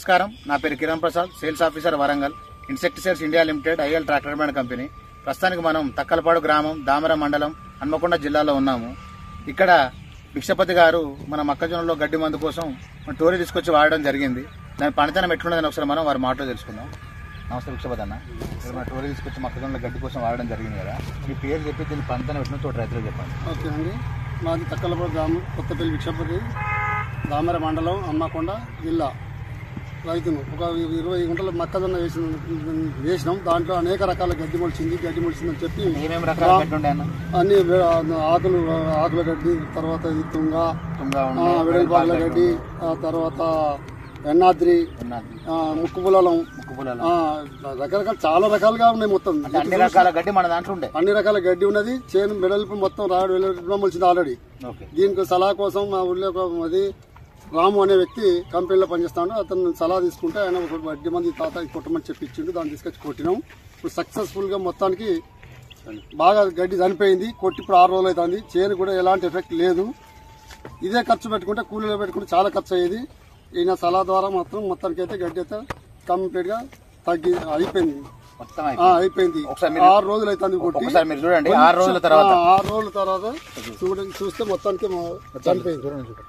నమస్కారం నా పేరు Kiran Prasad sales officer Warangal insecticides India limited IL tractor brand company ప్రస్తుతానికి మనం తక్కలపాడు గ్రామం దామర మండలం హన్మకొండ జిల్లాలో ఉన్నాము ఇక్కడ భిక్షపతి గారు మన మొక్కజొన్నలో గడ్డి మందు కోసం మన టోరీ తీసుకొచ్చి వాడడం జరిగింది దాని పనితనం ఎట్లున్నదని ఒకసారి మనం వారి మాటలో తెలుసుకుందాం నమస్తే భిక్షపతి అన్న ఇక్కడ మన టోరీ తీసుకొచ్చి మొక్కజొన్నలో గడ్డి కోసం వాడడం జరిగింది కదా మీ పేరు చెప్పి దీని పనితనం ఎట్లున్న చోట రైతులు చెప్పండి ఓకే అండి మాది తక్కలపూడి గ్రామం కొత్తపల్లి విక్షపతి దామర మండలం అమ్మకొండ జిల్లా రైతును ఒక ఇరవై గుంటల మొక్కజొన్న వేసిన వేసినాం దాంట్లో అనేక రకాల గడ్డి మొలిచింది గడ్డి మొలిచిందని చెప్పి ఏమేమి రకాల గడ్డి ఉండే అన్న అన్ని వే- ఆకులు ఆకుల గడ్డి తర్వాత ఇది తుంగ తుంగా ఆ, ఉండే వెడల్పాకుల గడ్డి ఆ తర్వాత ఎన్నాద్రి ఉన్నది ఆ, ముక్కు పొలం ముక్కు పొలాలు ఆ, రకరకాల చాలా రకాలుగా ఉన్నాయి మొత్తం అంటే అన్ని రకాల గడ్డి మన దాంట్లో ఉండే అన్ని రకాల గడ్డి ఉన్నది చేను వెడల్పు మొత్తం రాడు వెడల్పు మొలిచింది ఆల్రెడీ ఓకే దీనికి సలహా కోసం మా ఊళ్ళో ఒక అది రాము అనే వ్యక్తి కంపెనీలో పనిచేస్తాడు అతను సలహా తీసుకుంటే ఆయన ఒక వడ్డీ మంది తాత ఇది కొట్టమని చెప్పించిండు దాన్ని తీసుకొచ్చి కొట్టినాం ఇప్పుడు సక్సెస్ఫుల్ గా మొత్తానికి బాగా గడ్డి చనిపోయింది కొట్టి ఇప్పుడు ఆరు రోజులు అవుతుంది చేను కూడా ఎలాంటి ఎఫెక్ట్ లేదు ఇదే ఖర్చు పెట్టుకుంటే కూలీలో పెట్టుకుంటే చాలా ఖర్చు అయ్యేది ఈయన సలహా ద్వారా మాత్రం మొత్తానికి అయితే గడ్డి అయితే కంప్లీట్ గా తగ్గి అయిపోయింది మొత్తం ఆ, అయిపోయింది. అయిపోయింది ఒకసారి మీరు- ఆరు రోజులు అవుతుంది కొట్టి ఒకసారి మీరు చూడండి ఆరు రోజుల తర్వాత ఆ, ఆరు రోజుల తర్వాత చూడండి చూస్తే మొత్తానికి మా- చనిపోయింది చూడండి చూడండి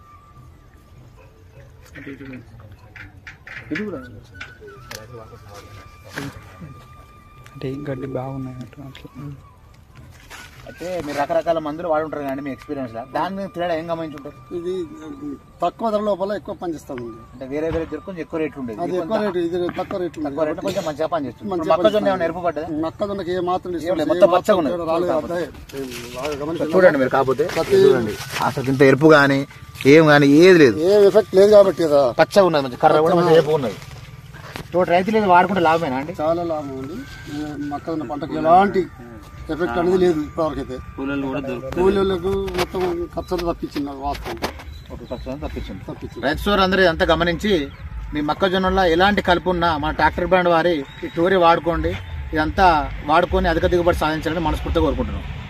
అంటే గడ్డి బాగున్నాయి అట్లా అట్లా అయితే మీరు రకరకాల మందులు వాడుంటారు కానీ మీ ఎక్స్పీరియన్స్ లా దాని మీద తేడా ఏం గమనించుంటారు ఇది తక్కువ ధర లోపల ఎక్కువ పనిచేస్తుంది అంటే వేరే వేరే దగ్గర కొంచెం ఎక్కువ రేట్ ఉండేది అది ఎక్కువ రేటు ఇది తక్కువ రేటు ఉంది. తక్కువ రేట్ కొంచెం మంచిగా పనిచేస్తుంది మంచిగా ఇప్పుడు మొక్కజొన్న ఏమైనా ఎరుపు పడ్డదా మొక్కజొన్నకి ఏ మాత్రం ఏం డిస్టర్బెన్స్, లేదు, ఏ మొత్తం మాత్రం పచ్చగా ఉన్నది. తేడా రాలేదు అదే. బాగా గమనించండి. చూడండి మీరు కాకపోతే ప్రతి చూడండి అసలు ఇంత ఎరుపు కానీ ఏం కానీ ఏది లేదు ఏ ఎఫెక్ట్ లేదు కాబట్టి కదా పచ్చగా ఉన్నది మంచి కర్ర కూడా మంచి ఎరుపు ఉన్నది తోట రైతులు ఇది వాడుకుంటే లాభమేనా అండి చాలా లాభం ఉంది ఈ మొక్కజొన్న పంటకి ఎలాంటి ఎఫెక్ట్ అనేది లేదు ఇప్పటివరకు అయితే కూలీలు కూడా దొరుకుతాయి కూలీలకు మొత్తం ఖర్చులు తప్పించింది వాస్తవం ఒక పక్షం తప్పించింది తప్పించింది రైతు సోర్ అందరూ ఇదంతా గమనించి మీ మొక్కజొన్నలో ఎలాంటి కలుపు ఉన్నా మన ట్రాక్టర్ బ్రాండ్ వారి ఈ టోరీ వాడుకోండి ఇదంతా వాడుకొని అధిక దిగుబడి సాధించాలని మనస్ఫూర్తిగా కోరుకుంటున్నాం